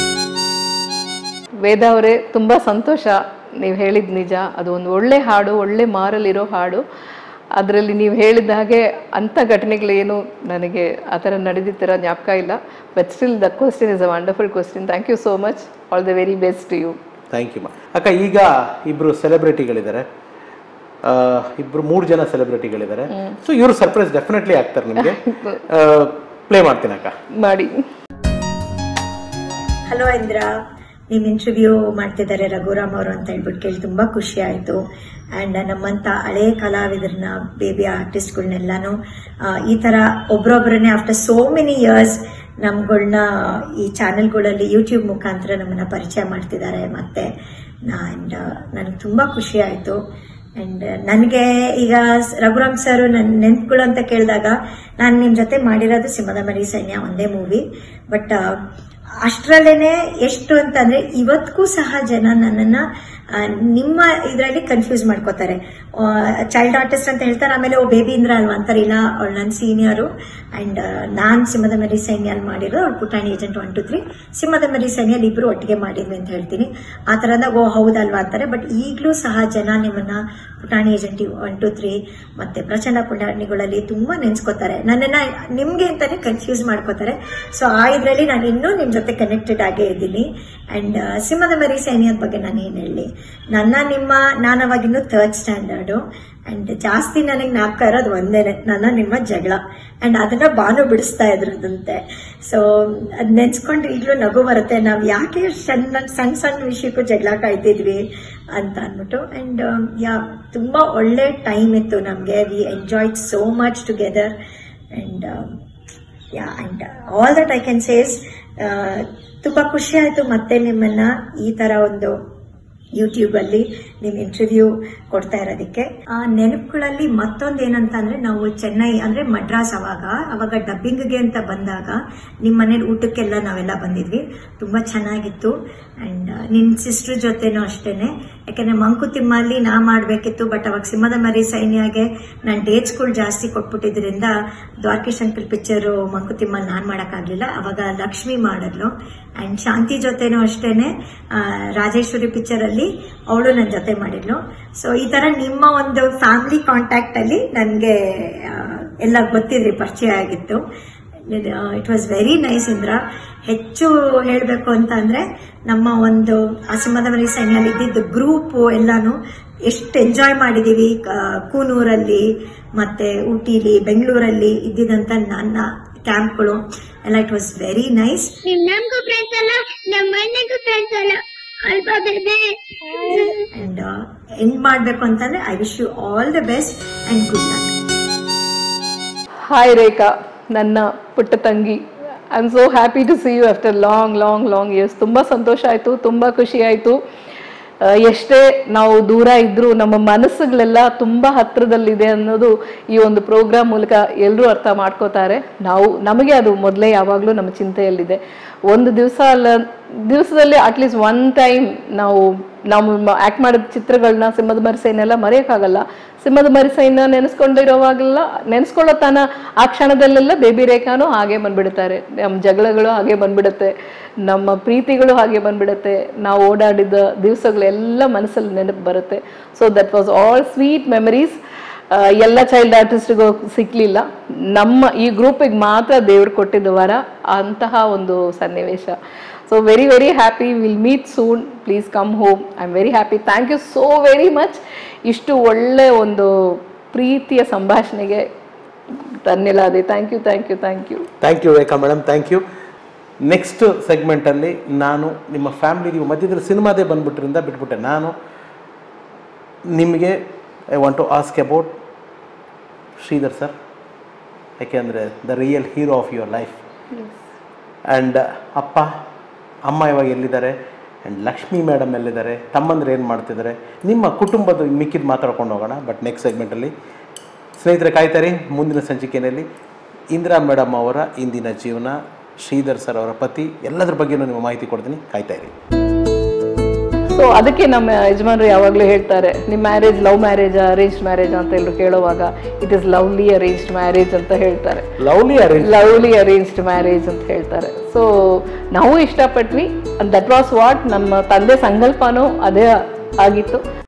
ವೇದ ಅವರೇ ತುಂಬ ಸಂತೋಷ ನೀವು ಹೇಳಿದ ನಿಜ ಅದು ಒಂದು ಒಳ್ಳೆ ಹಾಡು ಒಳ್ಳೆ ಮಾರಲ್ಲಿರೋ ಹಾಡು ಅದರಲ್ಲಿ ನೀವು ಹೇಳಿದ ಹಾಗೆ ಅಂಥ ಘಟನೆಗಳೇನು ನನಗೆ ಆ ಥರ ನಡೆದಿತ್ತರ ಜ್ಞಾಪಕ ಇಲ್ಲ but still the question is a wonderful question thank you so much all the very best to you thank you ಮಾ ಅಕ್ಕ ಈಗ ಇಬ್ರು ಸೆಲೆಬ್ರಿಟಿಗಳಿದ್ದಾರೆ ಇಬ್ರು ಮೂರು ಜನ ಸೆಲೆಬ್ರಿಟಿಗಳಿದ್ದಾರೆ ಸೊ ಇವರು ಸರ್ಪ್ರೈಸ್ ಡೆಫಿನೆಟ್ಲಿ ಆಗ್ತಾರೆ ನಿಮಗೆ ಪ್ಲೇ ಮಾಡ್ತೀನಿ ಅಕ್ಕ ಮಾಡಿ ಹಲೋ ಇಂದ್ರ ನಿಮ್ಮ ಇಂಟರ್ವ್ಯೂ ಮಾಡ್ತಿದ್ದಾರೆ ರಘುರಾಮ್ ಅವರು ಅಂತ ಹೇಳ್ಬಿಟ್ಟು ಕೇಳಿ ತುಂಬಾ ಖುಷಿ ಆಯ್ತು ಅಂಡ್ ನಮ್ಮಂತ ಹಳೆ ಕಲಾವಿದರನ್ನ ಬೇಬಿ ಆರ್ಟಿಸ್ಟ್ಗಳನ್ನೆಲ್ಲಾನು ಈ ತರ ಒಬ್ರೊಬ್ರನ್ನೇ ಆಫ್ಟರ್ ಸೋ ಮೆನಿ ಇಯರ್ಸ್ ನಮ್ಗಳ್ನ ಈ ಚಾನೆಲ್ಗಳಲ್ಲಿ ಯೂಟ್ಯೂಬ್ ಮುಖಾಂತರ ನಮ್ಮನ್ನ ಪರಿಚಯ ಮಾಡ್ತಿದ್ದಾರೆ ಮತ್ತೆ ಅಂಡ್ ನನಗೆ ತುಂಬಾ ಖುಷಿ ಆಯ್ತು ಅಂಡ್ ನನಗೆ ಈಗ ಸ್- ರಘುರಾಮ್ ಸರ್ ನನ್ನ ನೆನ್ಪುಗಳು ಅಂತ ಕೇಳಿದಾಗ ನಾನು ನಿಮ್ಮ ಜೊತೆ ಮಾಡಿರೋದು ಸಿಂಹದ ಮರಿ ಸೈನ್ಯ ಒಂದೇ ಮೂವಿ ಬಟ್ ಅಷ್ಟರಲ್ಲೇನೆ ಎಷ್ಟು ಅಂತಂದ್ರೆ ಇವತ್ತಿಗೂ ಸಹ ಜನ ನನ್ನನ್ನ ಆ, ನಿಮ್ಮ ಇದರಲ್ಲಿ ಕನ್ಫ್ಯೂಸ್ ಮಾಡ್ಕೋತಾರೆ ಚೈಲ್ಡ್ ಆರ್ಟಿಸ್ಟ್ ಅಂತ ಹೇಳ್ತಾರೆ ಆಮೇಲೆ ಓ ಬೇಬಿ ಇಂದ್ರ ಅಲ್ವಾ ಅಂತಾರೆ ಇಲ್ಲ ಅವಳು ನನ್ನ ಸೀನಿಯರು ಅಂಡ್ ನಾನ್ ಸಿಂಹದ ಮರಿ ಸೈನ್ಯಲ್ಲಿ ಮಾಡಿರೋ ಅವ್ಳು ಪುಟಾಣಿ ಏಜೆಂಟ್ ಒನ್ ಟು ತ್ರೀ ಸಿಂಹದ ಮರಿ ಸೈನ್ಯಲ್ಲಿ ಇಬ್ರು ಒಟ್ಟಿಗೆ ಮಾಡಿದ್ವಿ ಅಂತ ಹೇಳ್ತೀನಿ ಆ ಥರದಾಗ ಓ ಹೌದಲ್ವಾ ಅಂತಾರೆ ಬಟ್ ಈಗಲೂ ಸಹ ಜನ ನಿಮ್ಮನ್ನ ಪುಟಾಣಿ ಏಜೆಂಟ್ ಒನ್ ಟು ತ್ರೀ ಮತ್ತೆ ಪ್ರಚಂಡ ಪುಟಾಣಿಗಳಲ್ಲಿ ತುಂಬಾ ನೆನ್ಸ್ಕೋತಾರೆ ನನ್ನನ್ನ ನಿಮ್ಗೆ ಅಂತಾನೆ ಕನ್ಫ್ಯೂಸ್ ಮಾಡ್ಕೋತಾರೆ ಸೊ ಆ ಇದರಲ್ಲಿ ನಾನು ಇನ್ನೂ ನಿಮ್ ಜೊತೆ ಕನೆಕ್ಟೆಡ್ ಆಗೇ ಇದ್ದೀನಿ ಅಂಡ್ ಸಿಂಹದ ಮರಿ ಸೈನ್ಯದ ಬಗ್ಗೆ ನಾನು ಏನ್ ಹೇಳಿ ನನ್ನ ನಿಮ್ಮ ನಾನು ಅವಾಗಿನ್ನೂ ಥರ್ಡ್ ಸ್ಟ್ಯಾಂಡರ್ಡು ಅಂಡ್ ಜಾಸ್ತಿ ನನಗೆ ಜ್ಞಾಪಕ ಇರೋದು ಒಂದೇನೆ ನನ್ನ ನಿಮ್ಮ ಜಗಳ ಅಂಡ್ ಅದನ್ನ ಬಾನು ಬಿಡಿಸ್ತಾ ಇದ್ರದಂತೆ ಸೊ ಅದ್ ನೆನ್ಸ್ಕೊಂಡು ಈಗಲೂ ನಗು ಬರುತ್ತೆ ನಾವು ಯಾಕೆ ಸಣ್ಣ ಸಣ್ಣ ಸಣ್ಣ ವಿಷಯಕ್ಕೂ ಜಗಳ ಕಾಯ್ತಿದ್ವಿ ಅಂತ ಅಂದ್ಬಿಟ್ಟು ಅಂಡ್ ಯಾ ತುಂಬಾ ಒಳ್ಳೆ ಟೈಮ್ ಇತ್ತು ನಮಗೆ we enjoyed so much together and yeah and all that I can says ತುಂಬಾ ಖುಷಿ ಆಯ್ತು ಮತ್ತೆ ನಿಮ್ಮನ್ನ ಈ ತರ ಒಂದು ಯೂಟ್ಯೂಬ್ ಅಲ್ಲಿ ನೀವು ಇಂಟರ್ವ್ಯೂ ಕೊಡ್ತಾ ಇರೋದಕ್ಕೆ ಆ ನೆನಪುಗಳಲ್ಲಿ ಮತ್ತೊಂದು ಏನಂತ ಅಂದ್ರೆ ನಾವು ಚೆನ್ನೈ ಅಂದ್ರೆ ಮಡ್ರಾಸ್ ಅವಾಗ ಅವಾಗ ಡಬ್ಬಿಂಗ್ಗೆ ಅಂತ ಬಂದಾಗ ನಿಮ್ಮ ಮನೇಲಿ ಊಟಕ್ಕೆಲ್ಲ ನಾವೆಲ್ಲ ಬಂದಿದ್ವಿ ತುಂಬಾ ಚೆನ್ನಾಗಿತ್ತು ಅಂಡ್ ನಿನ್ ಸಿಸ್ಟರ್ ಜೊತೆನೂ ಅಷ್ಟೇನೆ ಯಾಕಂದ್ರೆ ಮಂಕುತಿಮ್ಮಲ್ಲಿ ನಾ ಮಾಡ್ಬೇಕಿತ್ತು ಬಟ್ ಅವಾಗ ಸಿಂಹದ ಮರಿ ಸೈನ್ಯಗೆ ನಾನು ಡೇಟ್ಸ್ಗಳು ಜಾಸ್ತಿ ಕೊಟ್ಬಿಟ್ಟಿದ್ರಿಂದ ದ್ವಾರಕೀಶ್ ಅಂಕಲ್ ಪಿಕ್ಚರು ಮಂಕುತಿಮ್ಮ ನಾನು ಮಾಡೋಕ್ಕಾಗಲಿಲ್ಲ ಅವಾಗ ಲಕ್ಷ್ಮಿ ಮಾಡಿದ್ಲು ಅಂಡ್ ಶಾಂತಿ ಜೊತೆನೂ ಅಷ್ಟೇನೆ ಆ, ರಾಜೇಶ್ವರಿ ಪಿಕ್ಚರ್ ಅಲ್ಲಿ ಅವಳು ನನ್ನ ಜೊತೆ ಮಾಡಿದ್ಲು ಸೊ ಈ ತರ ನಿಮ್ಮ ಒಂದು ಫ್ಯಾಮಿಲಿ ಕಾಂಟ್ಯಾಕ್ಟ್ ಅಲ್ಲಿ ನನಗೆ ಎಲ್ಲ ಗೊತ್ತಿದ್ರಿ ಪರಿಚಯ ಆಗಿತ್ತು ಇಟ್ ವಾಸ್ ವೆರಿ ನೈಸ್ ಇಂದ್ರ ಹೆಚ್ಚು ಹೇಳಬೇಕು ಅಂತ ಅಂದ್ರೆ ನಮ್ಮ ಒಂದು ಅಸಿಮದ ಮರಿ ಸೈನ್ಯಲ್ಲಿ ಇದ್ದಿದ್ದು ಗ್ರೂಪ್ ಎಲ್ಲಾನು ಎಷ್ಟು ಎಂಜಾಯ್ ಮಾಡಿದೀವಿ ಕ- ಕೂನೂರಲ್ಲಿ ಮತ್ತೆ ಊಟಿಲಿ ಬೆಂಗಳೂರಲ್ಲಿ ಇದ್ದಿದ್ದಂತ ನನ್ನ ಕ್ಯಾಂಪ್ಗಳು ಎಲ್ಲ ಇಟ್ ವಾಸ್ ವೆರಿ ನೈಸ್ ನಮ್ಗೂ ಫ್ರೆಂಡ್ಸ್ ಅಲ್ಲ ನಮ್ಮ ಅಣ್ಣಗೂ ಫ್ರೆಂಡ್ಸ್ ಅಲ್ಲ ಅಲ್ವಾ ಬೇಬಿ ಅಂಡ್ ಎಂಡ್ ಮಾಡಬೇಕು ಅಂತಂದ್ರೆ I wish you all the best and good luck hi Rekha ನನ್ನ ಪುಟ್ಟ ತಂಗಿ I am so happy to see you after long long long years ತುಂಬ ಸಂತೋಷ ಆಯಿತು ತುಂಬ ಖುಷಿ ಆಯಿತು ಎಷ್ಟೇ ನಾವು ದೂರ ಇದ್ದರೂ ನಮ್ಮ ಮನಸ್ಸುಗಳೆಲ್ಲ ತುಂಬ ಹತ್ತಿರದಲ್ಲಿದೆ ಅನ್ನೋದು ಈ ಒಂದು ಪ್ರೋಗ್ರಾಮ್ ಮೂಲಕ ಎಲ್ಲರೂ ಅರ್ಥ ಮಾಡ್ಕೋತಾರೆ ನಾವು ನಮಗೆ ಅದು ಮೊದಲೇ ಯಾವಾಗಲೂ ನಮ್ಮ ಚಿಂತೆಯಲ್ಲಿದೆ ಒಂದು ದಿವಸ ಅಲ್ಲ ದಿವಸದಲ್ಲಿ ಅಟ್ಲೀಸ್ಟ್ ಒನ್ ಟೈಮ್ ನಾವು ನಾವು ಆ್ಯಕ್ಟ್ ಮಾಡಿದ ಚಿತ್ರಗಳನ್ನ ಸಿಂಹದ ಮರಿಸೈನೆಲ್ಲ ಮರೆಯೋಕ್ಕಾಗಲ್ಲ ಸಿಂಹದ ಮರಿಸೈನ ನೆನೆಸ್ಕೊಂಡಿರೋವಾಗೆಲ್ಲ ನೆನೆಸ್ಕೊಳ್ಳೋ ತನ ಆ ಕ್ಷಣದಲ್ಲೆಲ್ಲ ಬೇಬಿ ರೇಖಾನು ಹಾಗೆ ಬಂದ್ಬಿಡ್ತಾರೆ ನಮ್ಮ ಜಗಳಗಳು ಹಾಗೆ ಬಂದ್ಬಿಡುತ್ತೆ ನಮ್ಮ ಪ್ರೀತಿಗಳು ಹಾಗೆ ಬಂದ್ಬಿಡುತ್ತೆ ನಾವು ಓಡಾಡಿದ ದಿವಸಗಳೆಲ್ಲ ಮನಸ್ಸಲ್ಲಿ ನೆನಪು ಬರುತ್ತೆ so that was all sweet memories ಎಲ್ಲ ಚೈಲ್ಡ್ ಆರ್ಟಿಸ್ಟ್ಗೂ ಸಿಕ್ಕಲಿಲ್ಲ ನಮ್ಮ ಈ ಗ್ರೂಪಿಗೆ ಮಾತ್ರ ದೇವ್ರು ಕೊಟ್ಟಿದ್ದ ವರ ಅಂತಹ ಒಂದು ಸನ್ನಿವೇಶ so very very happy will meet soon please come home I am very happy thank you so very much ಇಷ್ಟು ಒಳ್ಳೆ ಒಂದು ಪ್ರೀತಿಯ ಸಂಭಾಷಣೆಗೆ ಧನ್ಯವಾದ thank you thank you thank you thank you Rekha madam thank you next ಸೆಗ್ಮೆಂಟಲ್ಲಿ ನಾನು ನಿಮ್ಮ family ನೀವು ಮಧ್ಯದಲ್ಲಿ ಸಿನಿಮಾದೇ ಬಂದ್ಬಿಟ್ರಿಂದ ಬಿಟ್ಬಿಟ್ಟೆ ನಾನು ನಿಮಗೆ I want to ask about Sridhar sir ಯಾಕೆಂದರೆ the real hero of your life and ಅಪ್ಪ ಅಮ್ಮ ಇವಾಗ ಎಲ್ಲಿದ್ದಾರೆ ಆ್ಯಂಡ್ ಲಕ್ಷ್ಮೀ ಮೇಡಮ್ ಎಲ್ಲಿದ್ದಾರೆ ತಮ್ಮಂದ್ರೆ ಏನು ಮಾಡ್ತಿದ್ದಾರೆ ನಿಮ್ಮ ಕುಟುಂಬದ ಮಿಕ್ಕಿದ್ದು ಮಾತಾಡ್ಕೊಂಡು ಹೋಗೋಣ ಬಟ್ ನೆಕ್ಸ್ಟ್ ಸೆಗ್ಮೆಂಟಲ್ಲಿ ಸ್ನೇಹಿತರೆ ಕಾಯ್ತಾರೆ ಮುಂದಿನ ಸಂಚಿಕೆಯಲ್ಲಿ ಇಂದಿರಾ ಮೇಡಮ್ ಅವರ ಇಂದಿನ ಜೀವನ ಶ್ರೀಧರ್ ಸರ್ ಅವರ ಪತಿ ಎಲ್ಲದ್ರ ಬಗ್ಗೆನೂ ನಿಮ್ಮ ಮಾಹಿತಿ ಕೊಡ್ತೀನಿ ಕಾಯ್ತಾ ಇರಿ ಸೊ ಅದಕ್ಕೆ ನಮ್ಮ ಯಜಮಾನರು ಯಾವಾಗಲೂ ಹೇಳ್ತಾರೆ ನಿಮ್ಮ marriage love marriage arrange marriage ಅಂತ ಎಲ್ಲರೂ ಕೇಳುವಾಗ it is lovely arranged marriage ಅಂತ ಹೇಳ್ತಾರೆ lovely arrange lovely arranged marriage ಅಂತ ಹೇಳ್ತಾರೆ ಸೊ ನಾವು ಇಷ್ಟಪಟ್ವಿ ದಟ್ ವಾಸ್ ವಾಟ್ ನಮ್ಮ ತಂದೆ ಸಂಕಲ್ಪನೂ ಅದೇ ಆಗಿತ್ತು